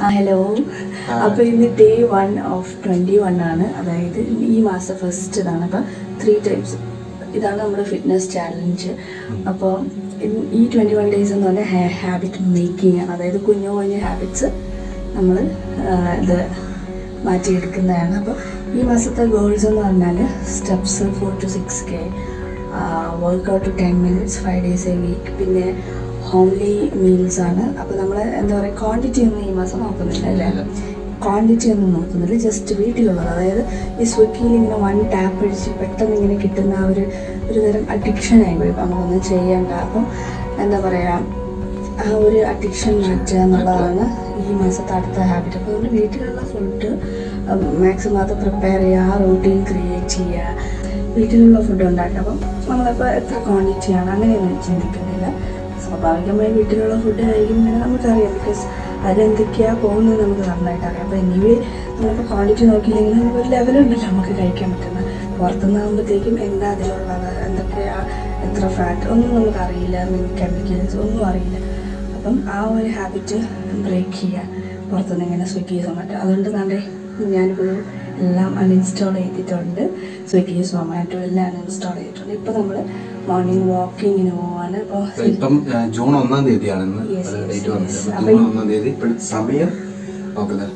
Hello അപ്പോൾ ഇന്ന് day one of twenty one ആണ് അതായത് ഈ മാസം ഫസ്റ്റ് ഇതാണ് അപ്പോൾ ത്രീ ടൈംസ് ഇതാണ് നമ്മുടെ ഫിറ്റ്നസ് ചാലഞ്ച് അപ്പോൾ ഈ ട്വൻറ്റി വൺ ഡേയ്സ് എന്ന് പറഞ്ഞാൽ ഹാബിറ്റ് മേക്കിംഗ് ആണ് അതായത് കുഞ്ഞു കുഞ്ഞു ഹാബിറ്റ്സ് നമ്മൾ ഇത് മാറ്റിയെടുക്കുന്നതാണ് അപ്പോൾ ഈ മാസത്തെ ഗോൾസ് എന്ന് പറഞ്ഞാൽ steps four to six K workout ten minutes five days a week പിന്നെ ഹോംലി മീൽസ് ആണ് അപ്പോൾ നമ്മൾ എന്താ പറയുക ക്വാണ്ടിറ്റി ഒന്നും ഈ മാസം നോക്കുന്നില്ല അല്ലേ ക്വാണ്ടിറ്റി ഒന്നും നോക്കുന്നില്ല ജസ്റ്റ് വീട്ടിലുള്ളത് അതായത് ഈ സ്വിഗ്ഗിയിൽ ഇങ്ങനെ വൺ ടാപ്പ് അടിച്ച് പെട്ടെന്ന് ഇങ്ങനെ കിട്ടുന്ന ആ ഒരു ഒരു തരം അഡിക്ഷൻ ആയി പോയി ഇപ്പം നമുക്കൊന്നും ചെയ്യണ്ട അപ്പം എന്താ പറയുക ആ ഒരു അഡിക്ഷൻ മാറ്റുക എന്നുള്ളതാണ് ഈ മാസത്തെ അടുത്ത ഹാബിറ്റ് അപ്പോൾ നമ്മൾ വീട്ടിലുള്ള ഫുഡ് മാക്സിമം അത് പ്രിപ്പയർ ചെയ്യുക ആ റൂട്ടീൻ ക്രിയേറ്റ് ചെയ്യുക വീട്ടിലുള്ള ഫുഡ് ഉണ്ടാക്കുക അപ്പം നമ്മളിപ്പോൾ എത്ര ക്വാണ്ടിറ്റിയാണ് അങ്ങനെയൊന്നും ചിന്തിക്കുന്നില്ല സ്വാഭാവികമായി വീട്ടിലുള്ള ഫുഡ് കഴിക്കുമ്പോൾ നമുക്കറിയാം ബിക്കോസ് അതിലെന്തൊക്കെയാണ് പോകുന്നത് നമുക്ക് നന്നായിട്ട് അറിയാം അപ്പോൾ എനിവേ നമ്മളിപ്പോൾ ക്വാണ്ടിറ്റി നോക്കിയില്ലെങ്കിൽ നമുക്ക് ഒരു ലെവലുണ്ടല്ലോ നമുക്ക് കഴിക്കാൻ പറ്റുന്നത് പുറത്തുനിന്നാകുമ്പോഴത്തേക്കും എന്താ അതിലുള്ളത് എന്തൊക്കെയാ എത്ര ഫാറ്റ് ഒന്നും നമുക്ക് അറിയില്ല മീൻ കെമിക്കൽസ് ഒന്നും അറിയില്ല അപ്പം ആ ഒരു ഹാബിറ്റ് ബ്രേക്ക് ചെയ്യുക പുറത്തുനിന്ന് ഇങ്ങനെ സ്വിഗ്ഗി സൊമാറ്റോ അതുകൊണ്ട് തന്നെ ഞാനിപ്പോൾ എല്ലാം അൺഇൻസ്റ്റാൾ ചെയ്തിട്ടുണ്ട് സ്വിഗ്ഗി സൊമാറ്റോ എല്ലാം അൺഇൻസ്റ്റാൾ ചെയ്തിട്ടുണ്ട് ഇപ്പോൾ നമ്മൾ മോർണിംഗ് വാക്കിങ്ങിന് പോവാണ് അപ്പോൾ ഇപ്പം ആ, ജൂൺ ഒന്നാം തീയതിയാണ് ഇന്ന് Yes, yes, ഡേറ്റ് yes. വന്നത് അപ്പൊ ജൂൺ ഈ- ഒന്നാം തീയതി ഇപ്പോഴും സമയം നോക്കല്ലേ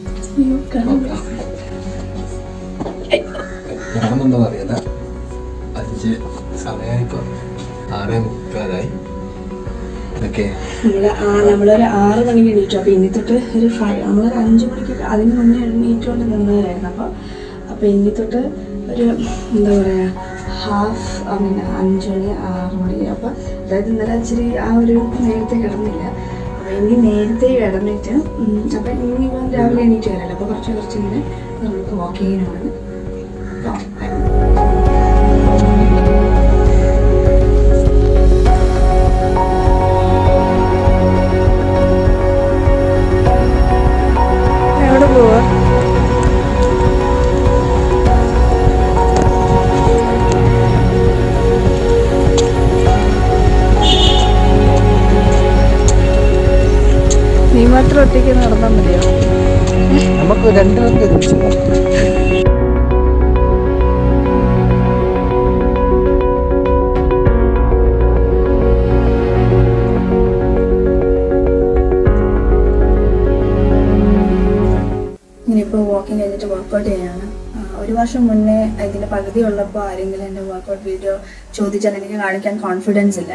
നടന്നുണ്ടോ അറിയില്ല അഞ്ച് സമയമായിപ്പോ ആറേ മുക്കാലായി ഓക്കെ നമ്മൾ നമ്മളൊരു ആറ് മണിക്ക് എണീറ്റു അപ്പോൾ ഇനി തൊട്ട് ഒരു ഫൈവ് നമ്മളൊരു അഞ്ച് മണിക്ക് അതിന് മുന്നേ എണീറ്റുകൊണ്ട് നിന്നവരായിരുന്നു അപ്പോൾ അപ്പോൾ ഇനി തൊട്ട് ഒരു എന്താ പറയുക ഹാഫ് ഐ മീൻ അഞ്ച് മണി ആറ് മണി അപ്പോൾ അതായത് ഇന്നലെ ഇച്ചിരി ആ ഒരു നേരത്തെ കിടന്നില്ല അപ്പോൾ ഇനി നേരത്തെ കിടന്നിട്ട് ഉം, അപ്പോൾ ഇനി ഇപ്പം രാവിലെ എണീറ്റ് വരാമല്ലോ അപ്പോൾ കുറച്ച് കുറച്ച് ഇങ്ങനെ നമുക്ക് വാക്കിങ്ങിനുമാണ് എവിടെ പോവാ നീ മാത്രം ഒറ്റയ്ക്ക് നടന്നാൽ മതിയോ നമുക്ക് രണ്ടുപേർക്ക് ഒരുമിച്ച് പോകാം. ഇനിയിപ്പോൾ വാക്കിംഗ് കഴിഞ്ഞിട്ട് വർക്കൗട്ട് ചെയ്യാണ് ആ, ഒരു വർഷം മുന്നേ ഇതിൻ്റെ പകുതി ഉള്ളപ്പോൾ ആരെങ്കിലും എൻ്റെ വർക്കൗട്ട് വീഡിയോ ചോദിച്ചാൽ എനിക്ക് കാണിക്കാൻ കോൺഫിഡൻസ് ഇല്ല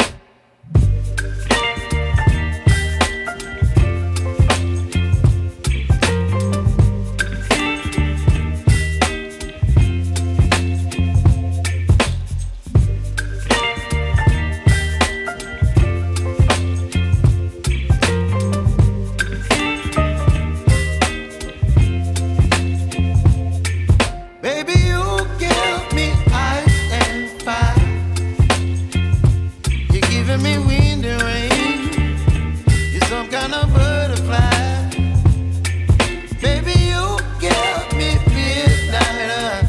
Baby, you give me ice and fire. You're giving me wind and rain. You're some kind of butterfly. Baby, you give me midnight.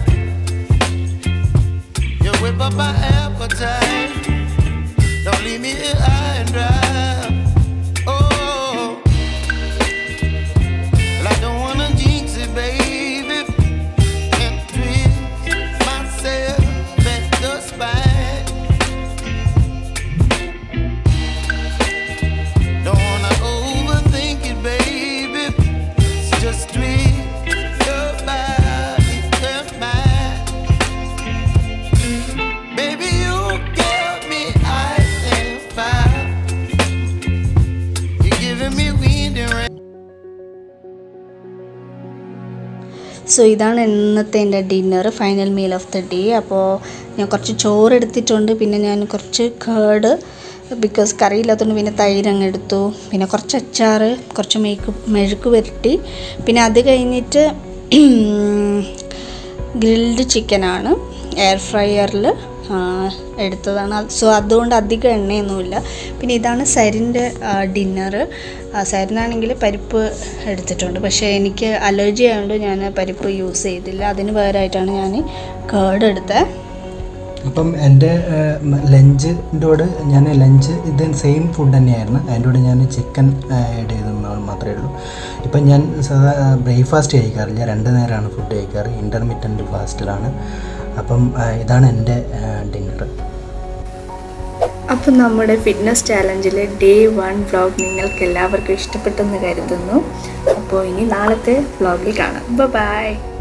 You whip up my appetite. Don't leave me here high and dry. Oh, well, I don't wanna jinx it, baby and twist myself at the spine. Don't wanna overthink it, baby. It's just twist your body and mine. Baby, you give me ice and fire. You're giving me wind and rain. So ഇതാണ് ഇന്നത്തെ എൻ്റെ dinner final meal of the day അപ്പോൾ ഞാൻ കുറച്ച് ചോറ് എടുത്തിട്ടുണ്ട് പിന്നെ ഞാൻ കുറച്ച് കേട് ബിക്കോസ് കറിയില്ലാത്തതുകൊണ്ട് പിന്നെ തൈര് അങ്ങ് എടുത്തു പിന്നെ കുറച്ച് അച്ചാർ കുറച്ച് മെഴുക്ക് മെഴുക്ക് പുരട്ടി പിന്നെ അത് കഴിഞ്ഞിട്ട് ഗ്രിൽഡ് ചിക്കനാണ് എയർ ഫ്രയറിൽ എടുത്തതാണ് സോ അതുകൊണ്ട് അധികം എണ്ണയൊന്നുമില്ല പിന്നെ ഇതാണ് സരിൻ്റെ ഡിന്നർ സരിനാണെങ്കിൽ പരിപ്പ് എടുത്തിട്ടുണ്ട് പക്ഷേ എനിക്ക് അലർജി ആയതുകൊണ്ട് ഞാൻ പരിപ്പ് യൂസ് ചെയ്തില്ല അതിന് പകരമായിട്ടാണ് ഞാൻ കേർഡ് എടുത്തത് അപ്പം എൻ്റെ ലഞ്ചിൻ്റെ കൂടെ ഞാൻ ലഞ്ച് ഇത് സെയിം ഫുഡ് തന്നെയായിരുന്നു അതിൻ്റെ കൂടെ ഞാൻ ചിക്കൻ ആഡ് ചെയ്തെന്ന് മാത്രമേ ഉള്ളൂ ഇപ്പം ഞാൻ സാധാ ബ്രേക്ക്ഫാസ്റ്റ് കഴിക്കാറില്ല രണ്ട് നേരമാണ് ഫുഡ് കഴിക്കാറ് ഇൻ്റർമീഡിയൻറ്റ് ഫാസ്റ്റിലാണ് അപ്പം ആ, ഇതാണ് എൻ്റെ ഡിന്നർ അപ്പം നമ്മുടെ ഫിറ്റ്നസ് ചാലഞ്ചിലെ ഡേ വൺ വ്ളോഗ് നിങ്ങൾക്ക് എല്ലാവർക്കും ഇഷ്ടപ്പെട്ടെന്ന് കരുതുന്നു അപ്പോൾ ഇനി നാളത്തെ വ്ളോഗിൽ കാണാം ബൈ